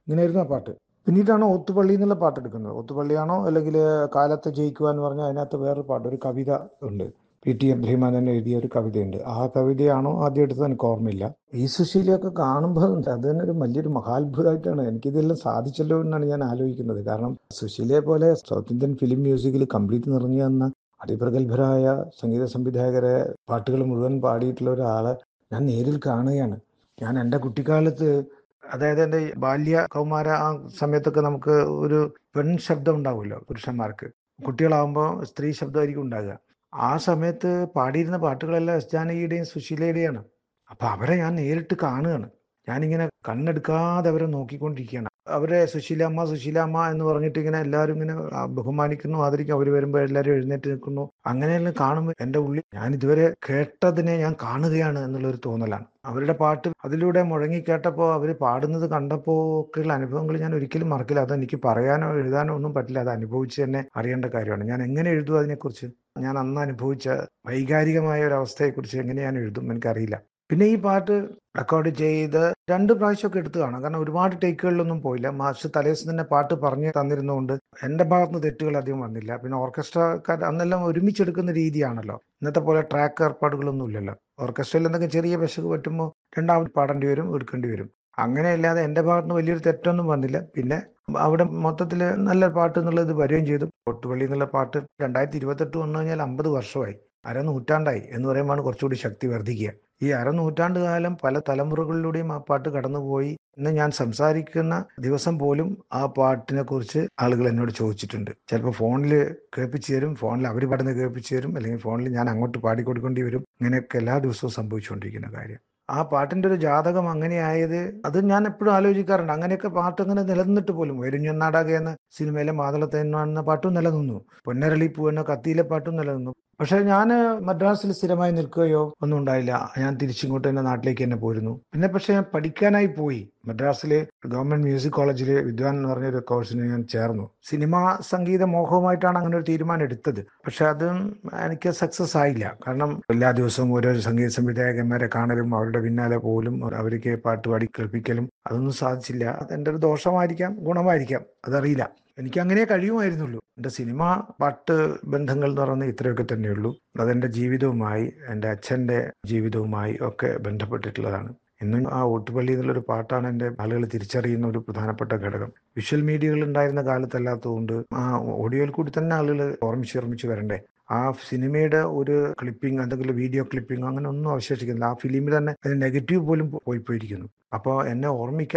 ഇങ്ങനെയായിരുന്നു ആ പാട്ട് പിന്നീടാണ് ഒത്തുപള്ളി എന്നുള്ള പാട്ട് എടുക്കുന്നത് ഒത്തുപള്ളിയാണോ അല്ലെങ്കിൽ കാലത്തെ ജയിക്കുക എന്ന് പറഞ്ഞാൽ അതിനകത്ത് വേറൊരു പാട്ട് ഒരു കവിത ഉണ്ട് പി ടി അബ്രഹിമാനൻ എഴുതിയ ഒരു കവിതയുണ്ട് ആ കവിതയാണോ ആദ്യം എടുത്തത് എനിക്ക് ഓർമ്മയില്ല ഈ സുശീലയൊക്കെ കാണുമ്പോൾ അത് തന്നെ ഒരു വലിയൊരു മഹാത്ഭുതമായിട്ടാണ് എനിക്കിതെല്ലാം സാധിച്ചല്ലോ എന്നാണ് ഞാൻ ആലോചിക്കുന്നത് കാരണം സുശീലയെ പോലെ സൗത്ത് ഇന്ത്യൻ ഫിലിം മ്യൂസിക്കിൽ കംപ്ലീറ്റ് നിറഞ്ഞു തന്ന അതിപ്രഗത്ഭരായ സംഗീത സംവിധായകരെ പാട്ടുകൾ മുഴുവൻ പാടിയിട്ടുള്ള ഒരാളെ ഞാൻ നേരിൽ കാണുകയാണ് ഞാൻ എൻ്റെ കുട്ടിക്കാലത്ത് അതായത് എൻ്റെ ബാല്യ കൗമാര ആ സമയത്തൊക്കെ നമുക്ക് ഒരു പെൺ ശബ്ദം ഉണ്ടാവുമല്ലോ പുരുഷന്മാർക്ക് കുട്ടികളാവുമ്പോൾ സ്ത്രീ ശബ്ദമായിരിക്കും ഉണ്ടാകുക ആ സമയത്ത് പാടിയിരുന്ന പാട്ടുകളെല്ലാം എസ് ജാനകിയുടെയും സുശീലയുടെയാണ് അപ്പൊ അവരെ ഞാൻ നേരിട്ട് കാണുകയാണ് ഞാനിങ്ങനെ കണ്ണെടുക്കാതെ അവരെ നോക്കിക്കൊണ്ടിരിക്കുകയാണ് അവരെ സുശീലാമ്മ സുശീലാമ്മ എന്ന് പറഞ്ഞിട്ട് ഇങ്ങനെ എല്ലാവരും ഇങ്ങനെ ആ, ബഹുമാനിക്കുന്നു ആദരിക്കും അവർ വരുമ്പോൾ എല്ലാവരും എഴുന്നേറ്റ് നിൽക്കുന്നു അങ്ങനെയെല്ലാം കാണുമ്പോൾ എൻ്റെ ഉള്ളിൽ ഞാൻ ഇതുവരെ കേട്ടതിനെ ഞാൻ കാണുകയാണ് എന്നുള്ളൊരു തോന്നലാണ് അവരുടെ പാട്ട് അതിലൂടെ മുഴങ്ങി കേട്ടപ്പോൾ അവർ പാടുന്നത് കണ്ടപ്പോൾ ഒക്കെയുള്ള അനുഭവങ്ങൾ ഞാൻ ഒരിക്കലും മറക്കില്ല അത് എനിക്ക് പറയാനോ എഴുതാനോ ഒന്നും പറ്റില്ല അത് അനുഭവിച്ച് തന്നെ അറിയേണ്ട കാര്യമാണ് ഞാൻ എങ്ങനെ എഴുതും അതിനെക്കുറിച്ച് ഞാൻ അന്ന് അനുഭവിച്ച വൈകാരികമായ ഒരു അവസ്ഥയെക്കുറിച്ച് എങ്ങനെ ഞാൻ എഴുതും എനിക്കറിയില്ല പിന്നെ ഈ പാട്ട് റെക്കോർഡ് ചെയ്ത് രണ്ട് പ്രാവശ്യമൊക്കെ എടുത്തു കാണാം കാരണം ഒരുപാട് ടേക്കുകളിലൊന്നും പോയില്ല മാഷ് തലേദിവസം തന്നെ പാട്ട് പറഞ്ഞു തന്നിരുന്നതുകൊണ്ട് എൻ്റെ ഭാഗത്തുനിന്ന് തെറ്റുകൾ അധികം വന്നില്ല പിന്നെ ഓർക്കസ്ട്രക്കാർ അന്നെല്ലാം ഒരുമിച്ചെടുക്കുന്ന രീതിയാണല്ലോ ഇന്നത്തെ പോലെ ട്രാക്ക് ഏർപ്പാടുകളൊന്നും ഇല്ലല്ലോ ഓർക്കസ്ട്രയിൽ എന്തെങ്കിലും ചെറിയ പിശക് പറ്റുമ്പോൾ രണ്ടാമത് പാടേണ്ടി വരും എടുക്കേണ്ടി വരും അങ്ങനെയല്ലാതെ എൻ്റെ ഭാഗത്തുനിന്ന് വലിയൊരു തെറ്റൊന്നും വന്നില്ല പിന്നെ അവിടെ മൊത്തത്തിൽ നല്ല പാട്ട് എന്നുള്ളത് വരികയും ചെയ്തു ഒട്ടുപള്ളി എന്നുള്ള പാട്ട് രണ്ടായിരത്തി ഇരുപത്തെട്ട് വന്നു കഴിഞ്ഞാൽ അമ്പത് വർഷമായി അരനൂറ്റാണ്ടായി എന്ന് പറയുമ്പോൾ കുറച്ചുകൂടി ശക്തി വർദ്ധിക്കുക ഈ അരനൂറ്റാണ്ട് കാലം പല തലമുറകളിലൂടെയും ആ പാട്ട് കടന്നുപോയി ഇന്ന് ഞാൻ സംസാരിക്കുന്ന ദിവസം പോലും ആ പാട്ടിനെ കുറിച്ച് ആളുകൾ എന്നോട് ചോദിച്ചിട്ടുണ്ട് ചിലപ്പോൾ ഫോണിൽ കേൾപ്പിച്ചു തരും ഫോണിൽ അവർ പാടുന്നത് കേൾപ്പിച്ചു തരും അല്ലെങ്കിൽ ഫോണിൽ ഞാൻ അങ്ങോട്ട് പാടിക്കൊടുക്കേണ്ടി വരും ഇങ്ങനെയൊക്കെ എല്ലാ ദിവസവും സംഭവിച്ചുകൊണ്ടിരിക്കുന്ന കാര്യം ആ പാട്ടിന്റെ ഒരു ജാതകം അങ്ങനെയായത് അത് ഞാൻ എപ്പോഴും ആലോചിക്കാറുണ്ട് അങ്ങനെയൊക്കെ പാട്ട് അങ്ങനെ നിലനിന്നിട്ട് പോലും വൈരുഞ്ഞനാടക എന്ന സിനിമയിലെ മാതളത്തേന്ന എന്ന പാട്ടും നിലനിന്നു പൊന്നരളി പൂ എന്ന കത്തിയിലെ പാട്ടും നിലനിന്നു പക്ഷെ ഞാൻ മദ്രാസിൽ സ്ഥിരമായി നിൽക്കുകയോ ഒന്നും ഉണ്ടായില്ല ഞാൻ തിരിച്ചിങ്ങോട്ട് തന്നെ നാട്ടിലേക്ക് തന്നെ പോരുന്നു പിന്നെ പക്ഷെ ഞാൻ പഠിക്കാനായി പോയി മദ്രാസിലെ ഗവൺമെന്റ് മ്യൂസിക് കോളേജിൽ വിദ്വാൻ എന്ന് പറഞ്ഞൊരു കോഴ്സിന് ഞാൻ ചേർന്നു സിനിമ സംഗീത മോഹവുമായിട്ടാണ് അങ്ങനെ ഒരു തീരുമാനം എടുത്തത് പക്ഷെ അതും എനിക്ക് സക്സസ് ആയില്ല കാരണം എല്ലാ ദിവസവും ഓരോ സംഗീത സംവിധായകന്മാരെ കാണലും അവരുടെ പിന്നാലെ പോലും അവർക്ക് പാട്ട് പാടി കേൾപ്പിക്കലും അതൊന്നും സാധിച്ചില്ല അതെന്റെ ഒരു ദോഷമായിരിക്കാം ഗുണമായിരിക്കാം അതറിയില്ല എനിക്ക് അങ്ങനെ കഴിയുമായിരുന്നുള്ളൂ എൻ്റെ സിനിമ പാട്ട് ബന്ധങ്ങൾ എന്ന് പറയുന്നത് ഇത്രയൊക്കെ തന്നെയുള്ളൂ അതെൻ്റെ ജീവിതവുമായി എൻ്റെ അച്ഛൻ്റെ ജീവിതവുമായി ഒക്കെ ബന്ധപ്പെട്ടിട്ടുള്ളതാണ് ഇന്നും ആ ഒട്ടുപള്ളി എന്നുള്ളൊരു പാട്ടാണ് എൻ്റെ ആളുകൾ തിരിച്ചറിയുന്ന ഒരു പ്രധാനപ്പെട്ട ഘടകം വിഷ്വൽ മീഡിയകൾ ഉണ്ടായിരുന്ന കാലത്തല്ലാത്തതുകൊണ്ട് ആ ഓഡിയോയിൽ കൂടി തന്നെ ആളുകൾ ഓർമ്മിച്ച് ഓർമ്മിച്ച് വരണ്ടേ ആ സിനിമയുടെ ഒരു ക്ലിപ്പിംഗ് എന്തെങ്കിലും വീഡിയോ ക്ലിപ്പിംഗ് അങ്ങനെ ഒന്നും അവശേഷിക്കുന്നില്ല ആ ഫിലിമിൽ തന്നെ അതിന് നെഗറ്റീവ് പോലും പോയി പോയിരിക്കുന്നു അപ്പോൾ എന്നെ ഓർമ്മിക്കാൻ